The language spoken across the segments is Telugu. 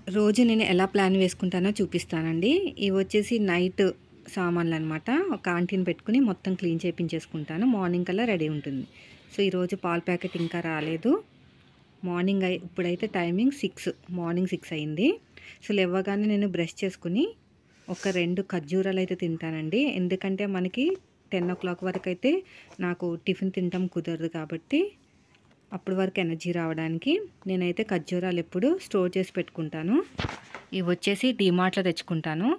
రోజు నేను ఎలా ప్లాన్ వేసుకుంటానో చూపిస్తానండి ఇవి వచ్చేసి నైట్ సామాన్లు అనమాట ఒక ఆంటీని పెట్టుకుని మొత్తం క్లీన్ చేయించేసుకుంటాను మార్నింగ్ కల్లా రెడీ ఉంటుంది సో ఈరోజు పాల ప్యాకెట్ ఇంకా రాలేదు మార్నింగ్ అయి ఇప్పుడైతే టైమింగ్ సిక్స్ మార్నింగ్ సిక్స్ అయింది సో లేవగానే నేను బ్రష్ చేసుకుని ఒక రెండు ఖర్జూరాలు అయితే తింటానండి ఎందుకంటే మనకి టెన్ ఓ క్లాక్ వరకు అయితే నాకు టిఫిన్ తినటం కుదరదు కాబట్టి అప్పటి వరకు ఎనర్జీ రావడానికి నేనైతే ఖర్జూరాలు ఎప్పుడు స్టోర్ చేసి పెట్టుకుంటాను ఇవి వచ్చేసి డీమార్ట్లో తెచ్చుకుంటాను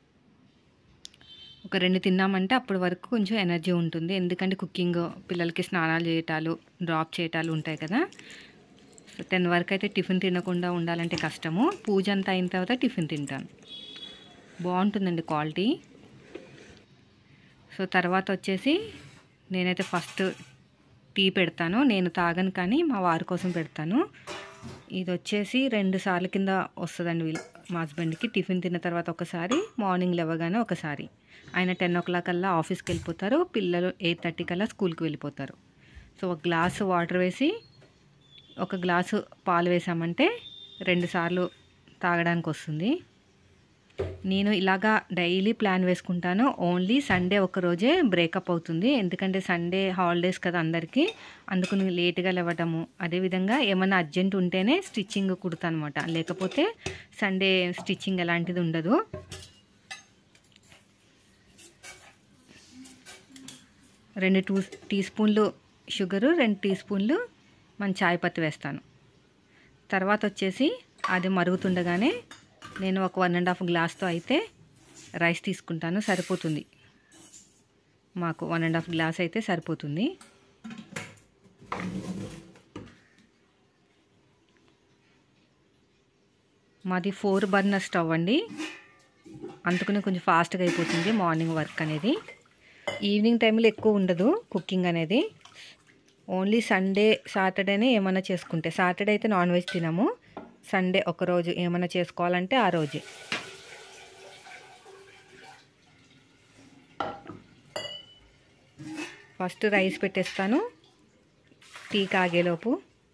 ఒక రెండు తిన్నామంటే అప్పటి వరకు కొంచెం ఎనర్జీ ఉంటుంది ఎందుకంటే కుకింగ్ పిల్లలకి స్నానాలు చేయటాలు డ్రాప్ చేయటాలు ఉంటాయి కదా సో టెన్ వరకు అయితే టిఫిన్ తినకుండా ఉండాలంటే కష్టము పూజ అంతా అయిన తర్వాత టిఫిన్ తింటాను బాగుంటుందండి క్వాలిటీ సో తర్వాత వచ్చేసి నేనైతే ఫస్ట్ టీ పెడతాను నేను తాగను కానీ మా వారి కోసం పెడతాను ఇది వచ్చేసి రెండు సార్లు కింద వస్తుందండి వీళ్ళు మా హస్బెండ్కి టిఫిన్ తిన్న తర్వాత ఒకసారి మార్నింగ్ లేవగానే ఒకసారి ఆయన టెన్ ఓ క్లాక్ కల్లా ఆఫీస్కి వెళ్ళిపోతారు పిల్లలు ఎయిట్ థర్టీ కల్లా స్కూల్కి వెళ్ళిపోతారు సో ఒక గ్లాసు వాటర్ వేసి ఒక గ్లాసు పాలు వేసామంటే రెండు సార్లు తాగడానికి వస్తుంది నేను ఇలాగా డైలీ ప్లాన్ వేసుకుంటాను ఓన్లీ సండే ఒక రోజే బ్రేకప్ అవుతుంది ఎందుకంటే సండే హాలిడేస్ కదా అందరికీ అందుకు నేను లేట్గా లేవటము అదేవిధంగా ఏమైనా అర్జెంట్ ఉంటేనే స్టిచ్చింగ్ కుడతాను అనమాట లేకపోతే సండే స్టిచ్చింగ్ ఎలాంటిది ఉండదు రెండు టూ టీ స్పూన్లు షుగరు రెండు టీ స్పూన్లు మన చాయ్ పత్తి వేస్తాను తర్వాత వచ్చేసి అది మరుగుతుండగానే నేను ఒక వన్ అండ్ హాఫ్ గ్లాస్తో అయితే రైస్ తీసుకుంటాను సరిపోతుంది మాకు వన్ అండ్ హాఫ్ గ్లాస్ అయితే సరిపోతుంది మాది ఫోర్ బర్నర్ స్టవ్ అండి అందుకని కొంచెం ఫాస్ట్గా అయిపోతుంది మార్నింగ్ వర్క్ అనేది ఈవినింగ్ టైంలో ఎక్కువ ఉండదు కుకింగ్ అనేది ఓన్లీ సండే సాటర్డేనే ఏమైనా చేసుకుంటే సాటర్డే అయితే నాన్ వెజ్ తినము సండే ఒకరోజు ఏమైనా చేసుకోవాలంటే ఆ రోజే ఫస్ట్ రైస్ పెట్టేస్తాను టీ కాగేలోపు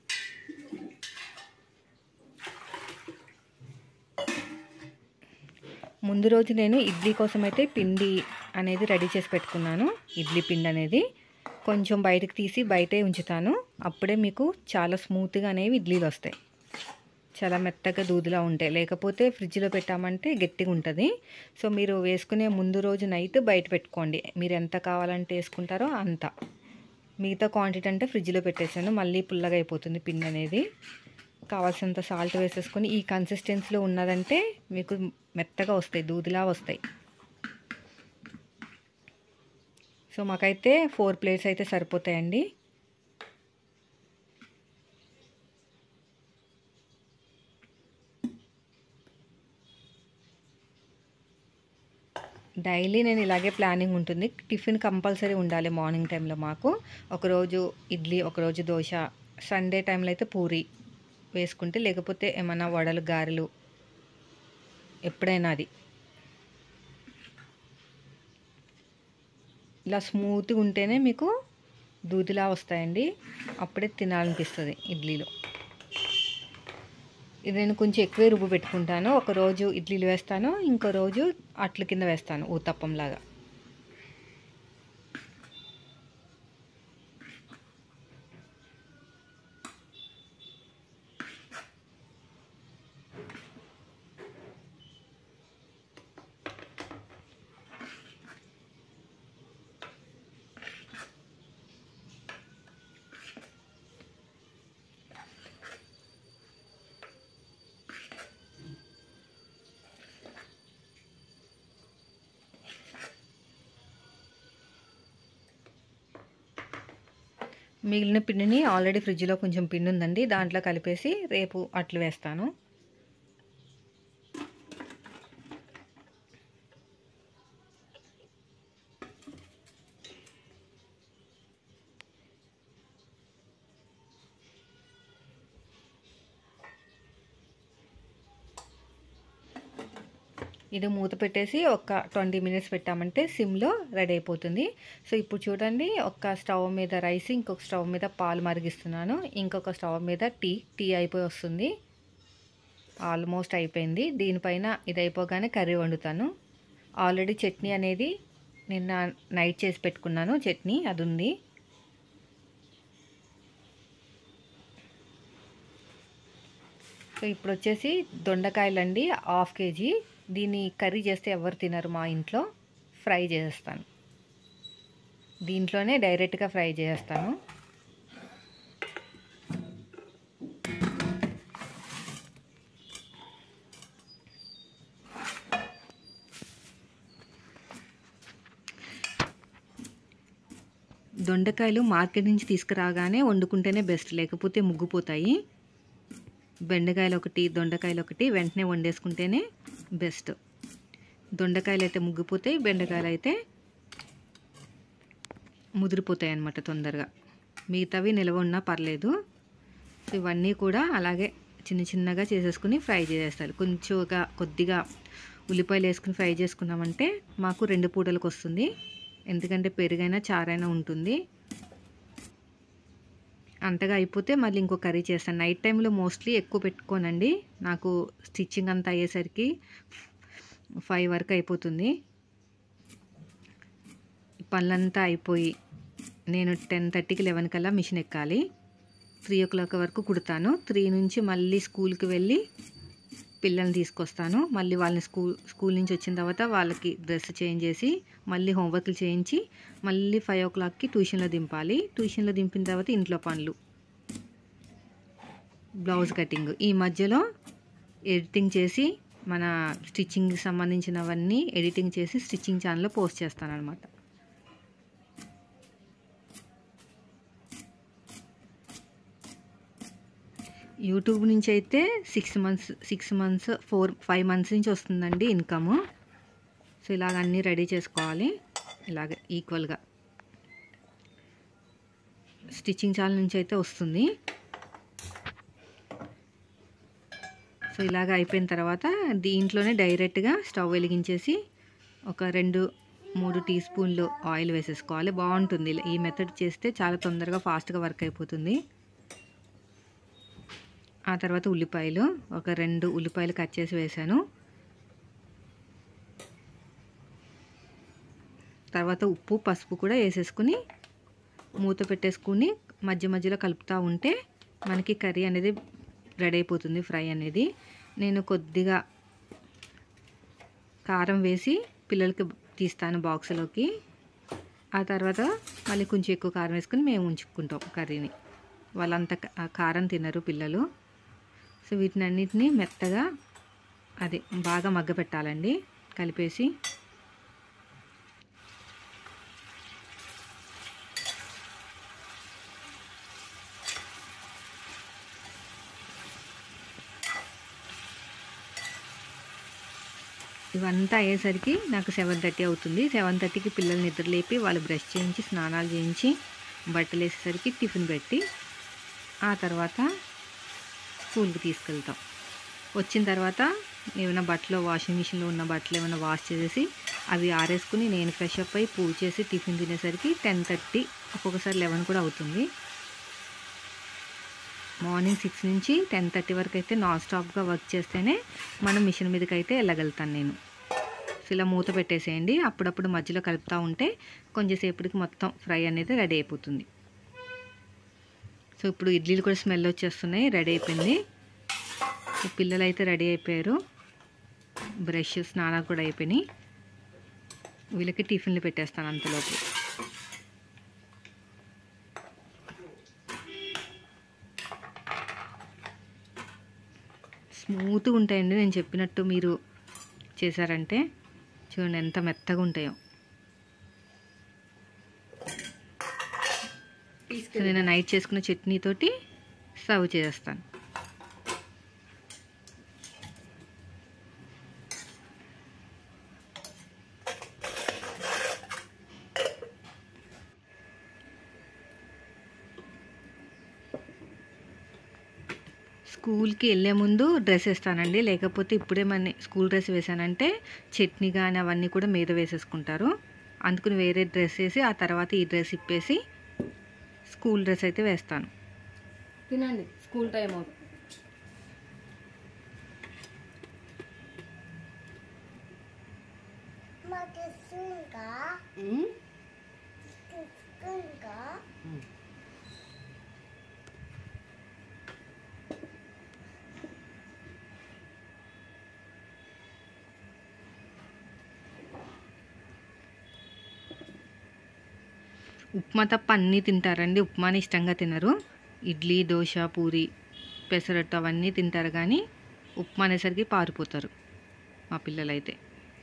ముందు రోజు నేను ఇడ్లీ కోసం అయితే పిండి అనేది రెడీ చేసి పెట్టుకున్నాను ఇడ్లీ పిండి అనేది కొంచెం బయటకు తీసి బయటే ఉంచుతాను అప్పుడే మీకు చాలా స్మూత్గా అనేవి ఇడ్లీలు వస్తాయి చాలా మెత్తగా దూదిలా ఉంటాయి లేకపోతే ఫ్రిడ్జ్లో పెట్టామంటే గట్టిగా ఉంటుంది సో మీరు వేసుకునే ముందు రోజు నైట్ బయట పెట్టుకోండి మీరు ఎంత కావాలంటే వేసుకుంటారో అంత మిగతా క్వాంటిటీ అంటే ఫ్రిడ్జ్లో పెట్టేసాను మళ్ళీ పుల్లగా అయిపోతుంది పిండి అనేది కావాల్సినంత సాల్ట్ వేసేసుకొని ఈ కన్సిస్టెన్సీలో ఉన్నదంటే మీకు మెత్తగా వస్తాయి దూదిలా వస్తాయి సో మాకైతే ఫోర్ ప్లేట్స్ అయితే సరిపోతాయండి డైలీ నేను ఇలాగే ప్లానింగ్ ఉంటుంది టిఫిన్ కంపల్సరీ ఉండాలి మార్నింగ్ టైంలో మాకు ఒకరోజు ఇడ్లీ ఒకరోజు దోశ సండే టైంలో అయితే పూరి వేసుకుంటే లేకపోతే ఏమైనా వడలు గారెలు ఎప్పుడైనా అది ఇలా స్మూత్గా ఉంటేనే మీకు దూదిలా వస్తాయండి అప్పుడే తినాలనిపిస్తుంది ఇడ్లీలో ఇది నేను కొంచెం ఎక్కువే రుబ్బు పెట్టుకుంటాను ఒక రోజు ఇడ్లీలు వేస్తాను ఇంకో రోజు అట్ల కింద వేస్తాను ఊతప్పంలాగా మిగిలిన పిండిని ఆల్రెడీ ఫ్రిడ్జ్లో కొంచెం పిండి ఉందండి దాంట్లో కలిపేసి రేపు అట్లు వేస్తాను ఇది మూత పెట్టేసి ఒక ట్వంటీ మినిట్స్ పెట్టామంటే సిమ్లో రెడీ అయిపోతుంది సో ఇప్పుడు చూడండి ఒక స్టవ్ మీద రైస్ ఇంకొక స్టవ్ మీద పాలు మరిగిస్తున్నాను ఇంకొక స్టవ్ మీద టీ టీ అయిపోయి వస్తుంది ఆల్మోస్ట్ అయిపోయింది దీనిపైన ఇది అయిపోగానే కర్రీ వండుతాను ఆల్రెడీ చట్నీ అనేది నిన్న నైట్ చేసి పెట్టుకున్నాను చట్నీ అది ఉంది సో ఇప్పుడు వచ్చేసి దొండకాయలండి హాఫ్ కేజీ దీన్ని కర్రీ చేస్తే ఎవరు తినరు మా ఇంట్లో ఫ్రై చేసేస్తాను దీంట్లోనే డైరెక్ట్గా ఫ్రై చేసేస్తాను దొండకాయలు మార్కెట్ నుంచి తీసుకురాగానే వండుకుంటేనే బెస్ట్ లేకపోతే ముగ్గిపోతాయి బెండకాయలు ఒకటి దొండకాయలు ఒకటి వెంటనే వండేసుకుంటేనే బెస్ట్ దొండకాయలు అయితే ముగ్గిపోతాయి బెండకాయలు అయితే ముదిరిపోతాయి అన్నమాట తొందరగా మిగతావి నిల్వ ఉన్నా పర్లేదు సో ఇవన్నీ కూడా అలాగే చిన్న చిన్నగా చేసేసుకుని ఫ్రై చేసేస్తారు కొంచెంగా కొద్దిగా ఉల్లిపాయలు వేసుకుని ఫ్రై చేసుకున్నామంటే మాకు రెండు పూటలకు వస్తుంది ఎందుకంటే పెరుగైనా చారైనా ఉంటుంది అంతగా అయిపోతే మళ్ళీ ఇంకో కర్రీ చేస్తాను నైట్ టైంలో మోస్ట్లీ ఎక్కువ పెట్టుకోనండి నాకు స్టిచ్చింగ్ అంతా అయ్యేసరికి ఫైవ్ వరకు అయిపోతుంది పనులంతా అయిపోయి నేను టెన్ థర్టీకి లెవెన్ కల్లా మిషన్ ఎక్కాలి త్రీ ఓ క్లాక్ వరకు కుడతాను త్రీ నుంచి మళ్ళీ స్కూల్కి వెళ్ళి పిల్లల్ని తీసుకొస్తాను మళ్ళీ వాళ్ళని స్కూల్ స్కూల్ నుంచి వచ్చిన తర్వాత వాళ్ళకి డ్రెస్ చేంజ్ చేసి మళ్ళీ హోంవర్క్లు చేయించి మళ్ళీ ఫైవ్ ఓ క్లాక్కి ట్యూషన్లో దింపాలి ట్యూషన్లో దింపిన తర్వాత ఇంట్లో పనులు బ్లౌజ్ కటింగ్ ఈ మధ్యలో ఎడిటింగ్ చేసి మన స్టిచ్చింగ్కి సంబంధించినవన్నీ ఎడిటింగ్ చేసి స్టిచ్చింగ్ ఛానల్లో పోస్ట్ చేస్తాను అనమాట యూట్యూబ్ నుంచి అయితే six months six months four five months నుంచి వస్తుందండి ఇన్కమ్ సో ఇలాగ అన్నీ రెడీ చేసుకోవాలి ఇలాగ ఈక్వల్గా స్టిచ్చింగ్ ఛానల్ నుంచి అయితే వస్తుంది సో ఇలాగ అయిపోయిన తర్వాత దీంట్లోనే డైరెక్ట్గా స్టవ్ వెలిగించేసి ఒక రెండు మూడు టీ స్పూన్లు ఆయిల్ వేసేసుకోవాలి బాగుంటుంది ఈ మెథడ్ చేస్తే చాలా తొందరగా ఫాస్ట్గా వర్క్ అయిపోతుంది ఆ తర్వాత ఉల్లిపాయలు ఒక రెండు ఉల్లిపాయలు కట్ చేసి వేసాను తర్వాత ఉప్పు పసుపు కూడా వేసేసుకుని మూత పెట్టేసుకుని మధ్య మధ్యలో కలుపుతూ ఉంటే మనకి కర్రీ అనేది రెడీ అయిపోతుంది ఫ్రై అనేది నేను కొద్దిగా కారం వేసి పిల్లలకి తీస్తాను బాక్స్లోకి ఆ తర్వాత మళ్ళీ కొంచెం ఎక్కువ కారం వేసుకుని మేము ఉంచుకుంటాం కర్రీని వాళ్ళంత కారం తినరు పిల్లలు సో వీటిని అన్నిటిని మెత్తగా అది బాగా మగ్గపెట్టాలండి కలిపేసి ఇవంతా అయ్యేసరికి నాకు సెవెన్ థర్టీ అవుతుంది సెవెన్ థర్టీకి పిల్లల్ని నిద్ర లేపి వాళ్ళు బ్రష్ చేయించి స్నానాలు చేయించి బట్టలు వేసేసరికి టిఫిన్ పెట్టి ఆ తర్వాత స్కూల్కి తీసుకెళ్తాం వచ్చిన తర్వాత ఏమైనా బట్టలు వాషింగ్ మిషన్లో ఉన్న బట్టలు ఏమైనా వాష్ చేసేసి అవి ఆరేసుకుని నేను ఫ్రెష్ అప్ అయ్యి పూజ చేసి టిఫిన్ తినేసరికి టెన్ థర్టీ ఒక్కొక్కసారి లెవెన్ కూడా అవుతుంది మార్నింగ్ సిక్స్ నుంచి టెన్ థర్టీ వరకు అయితే నాన్ స్టాప్గా వర్క్ చేస్తేనే మనం మిషన్ మీదకి అయితే వెళ్ళగలుగుతాను నేను సో ఇలా మూత పెట్టేసేయండి అప్పుడప్పుడు మధ్యలో కలుపుతూ ఉంటే కొంచెంసేపటికి మొత్తం ఫ్రై అనేది రెడీ అయిపోతుంది సో ఇప్పుడు ఇడ్లీలు కూడా స్మెల్ వచ్చేస్తున్నాయి రెడీ అయిపోయింది పిల్లలు అయితే రెడీ అయిపోయారు బ్రష్ స్నానాలు కూడా అయిపోయినాయి వీళ్ళకి టిఫిన్లు పెట్టేస్తాను అంతలోపు స్మూత్గా ఉంటాయండి నేను చెప్పినట్టు మీరు చేశారంటే చూడండి ఎంత మెత్తగా ఉంటాయో సో నేను నైట్ చేసుకున్న చట్నీతోటి సర్వ్ చేస్తాను స్కూల్కి వెళ్ళే ముందు డ్రెస్ వేస్తానండి లేకపోతే ఇప్పుడే మన స్కూల్ డ్రెస్ వేసానంటే చట్నీ కానీ అవన్నీ కూడా మీద వేసేసుకుంటారు అందుకని వేరే డ్రెస్ వేసి ఆ తర్వాత ఈ డ్రెస్ ఇప్పేసి స్కూల్ డ్రెస్ అయితే వేస్తాను తినండి స్కూల్ టైం అవుతుంది ఉమ్. ఉప్మా తప్ప అన్నీ తింటారండి ఉప్మాని ఇష్టంగా తినరు ఇడ్లీ దోశ పూరి పెసరట్టు అవన్నీ తింటారు కానీ ఉప్మా అనేసరికి పారిపోతారు మా పిల్లలైతే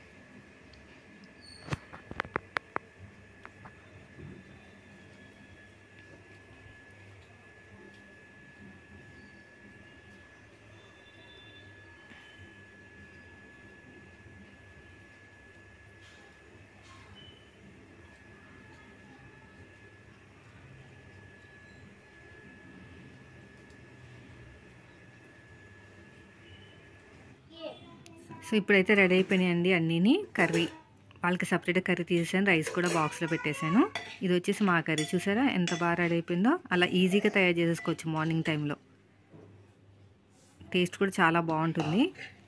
సో ఇప్పుడైతే రెడీ అయిపోయినాయండి అన్నీని కర్రీ వాళ్ళకి సపరేట్ కర్రీ తీసేసాను రైస్ కూడా బాక్స్లో పెట్టేశాను ఇది వచ్చేసి మా కర్రీ చూసారా ఎంత బాగా రెడీ అయిపోయిందో అలా ఈజీగా తయారు చేసేసుకోవచ్చు మార్నింగ్ టైంలో టేస్ట్ కూడా చాలా బాగుంటుంది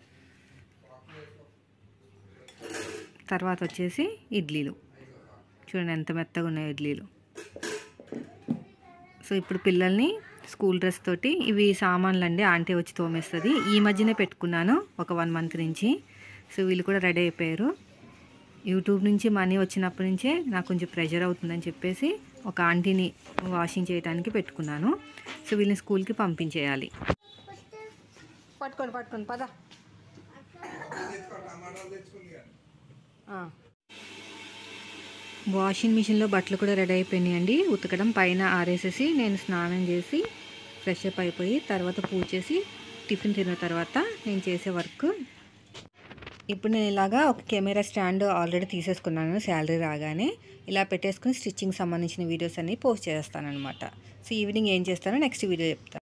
తర్వాత వచ్చేసి ఇడ్లీలు చూడండి ఎంత మెత్తగా ఉన్నాయో ఇడ్లీలు సో ఇప్పుడు పిల్లల్ని స్కూల్ డ్రెస్ తోటి ఇవి సామాన్లు అండి ఆంటీ వచ్చి తోమేస్తుంది ఈ మధ్యనే పెట్టుకున్నాను ఒక వన్ మంత్ నుంచి సో వీళ్ళు కూడా రెడీ అయిపోయారు యూట్యూబ్ నుంచి మనీ వచ్చినప్పటి నుంచే నాకు కొంచెం ప్రెషర్ అవుతుందని చెప్పేసి ఒక ఆంటీని వాషింగ్ చేయడానికి పెట్టుకున్నాను సో వీళ్ళని స్కూల్కి పంపించేయాలి పట్టుకోండి పట్టుకోండి పద వాషింగ్ మిషన్లో బట్టలు కూడా రెడీ అయిపోయినాయండి ఉతకడం పైన ఆరేసేసి నేను స్నానం చేసి ఫ్రెష్ అప్ అయిపోయి తర్వాత పూజ చేసి టిఫిన్ తిన్న తర్వాత నేను చేసే వర్క్ ఇప్పుడు నేను ఇలాగా ఒక కెమెరా స్టాండ్ ఆల్రెడీ తీసేసుకున్నాను శాలరీ రాగానే ఇలా పెట్టేసుకుని స్టిచ్చింగ్ సంబంధించిన వీడియోస్ అన్ని పోస్ట్ చేస్తాను అనమాట సో ఈవినింగ్ ఏం చేస్తానో నెక్స్ట్ వీడియో చెప్తాను